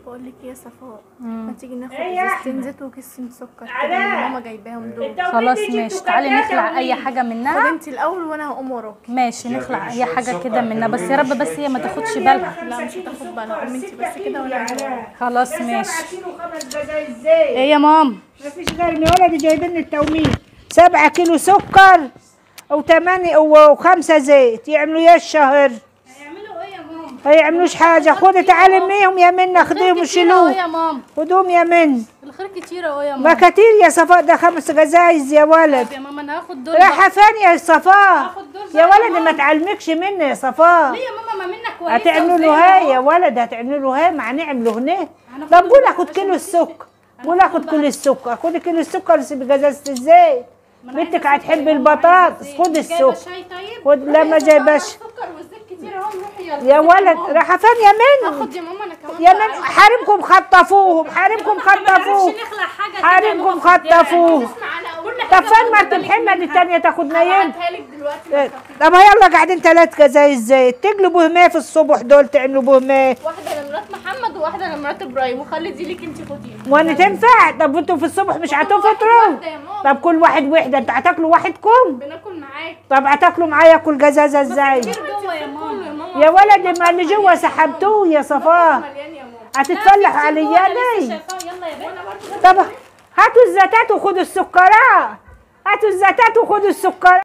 بقول لك ايه يا صفاء مم. ما تيجي ناخد إيه يا ازازتين أحمد؟ زيت وكيسين سكر كده علاء. اللي ماما جايباهم دول انت خلاص وليدي ماشي جبتوا تعالي كده نخلع اي وليدي. حاجه خد منها انت الاول وانا هقوم وراكي ماشي يا نخلع بني اي شوية حاجه سكر كده منها بس كمان يا رب شوية بس هي ما كده. تاخدش كمان بالها يلا لا، مش خمسة هتاخد كيلو بالها. سكر، قومي انت ستة بس كده كيلو ولا يا هجيبها. علاء. خلاص يا سبعة ماشي كيلو خمس جزايز زيت ايه يا مام مفيش غير ان ولدي جايبين لي التومين سبعة كيلو سكر وثمانية وخمسة زيت يعملوا ايه الشهر هيعملوا ايه يا مام ما يعملوش حاجة خدي تعالي ارميهم يا منى خديهم اهو وشيلوه يا مام خدوهم يا من الخير كتير اهو يا ما مام كتير يا صفاء ده خمس جزايز يا ولد طب يا ماما انا هاخد دول بقى. رايحة فين يا صفاء هاخد دول يا بقى يا ولد ما ماما. تعلمكش مني يا صفاء ليه يا ماما ما منك كويسه هتعملوا وزي له أهو. هاي يا ولد هتعملوا له هاي مع نعمله هنا هناخد طب قول بقى اخد عشان كيلو مفيش- السكر قول اخد كيلو السكر خدي كيلو السكر سيبي جزازة الزيت ما أنا بنتك عايزة هتحب سكر يا ماما، البطاطس عايزة خد زيت. جايبة السكر شاي طيب خد لا ما روحي جايباش السكر والزيت كتير اهو روحي يلا يا زيت ولد ماما. راح فين يا من هاخد يا ماما انا كمان يا بقى. من حارمكم خطفوهم حارمكم خطفوه نعرفش نخلع حاجه كده حارمكم يا ماما. خطفوه اسمع على كل طب حاجة فين واخدة مرت بالك محمد منها. التانية تاخد نايم هبعتها لك دلوقتي ما تخافيش. طب يلا قاعدين ثلاث جزايز زيت تقلبوا هماه في الصبح دول تعملوا بهماه واحده لمرات محمد وواحده لمرات ابراهيم وخلي دي ليك انت خديها وانا تنفع طب انتوا في الصبح مش هتفطروا واحدة يا ماما. طب كل واحد وحده انتوا هتاكلوا واحدكم بناكل معاك طب هتاكلوا معايا كل جزازه ازاي كتير جوه يا ماما يا ولد ما اللي جوه سحبتوه يا صفاء مليان يا ماما هتتفلح لا، في على كتير جوه، أنا يدي لسه شايفاه. يلا يا بنت طب هاتوا الزيتات وخدوا السكرات هاتوا الزيتات وخدوا السكر